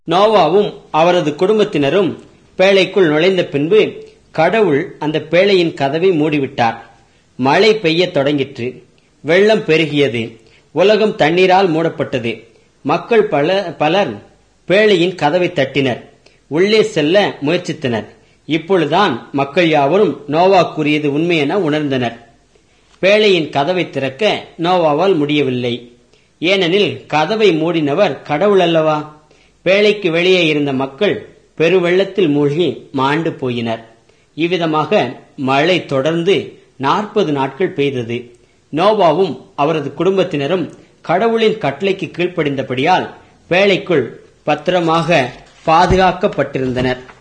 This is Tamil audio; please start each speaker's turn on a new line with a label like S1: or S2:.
S1: நோவாவும் அவரது குடும்பத்தினரும் பேழைக்குள் நுழைந்த பின்பு கடவுள் அந்த பேழையின் கதவை மூடிவிட்டார் மழை பெய்யத் தொடங்கிற்று வெள்ளம் பெருகியது உலகம் தண்ணீரால் மூடப்பட்டது மக்கள் பல பலர் பேழையின் கதவை தட்டினர் உள்ளே செல்ல முயற்சித்தனர் இப்பொழுதுதான் மக்கள் யாவரும் நோவா கூறியது உண்மை என உணர்ந்தனர் பேழையின் கதவை திறக்க நோவாவால் முடியவில்லை ஏனெனில் கதவை மூடினவர் கடவுள் அல்லவா பேழைக்கு வெளியே இருந்த மக்கள் பெருவெள்ளத்தில் மூழ்கி மாண்டு போயினர் இவ்விதமாக மழை தொடர்ந்து நாற்பது நாட்கள் பெய்தது நோவாவும் அவரது குடும்பத்தினரும் கடவுளின் கட்டளைக்கு கீழ்ப்படிந்தபடியால் பேழைக்குள் பத்திரமாக பாதுகாக்கப்பட்டிருந்தனர்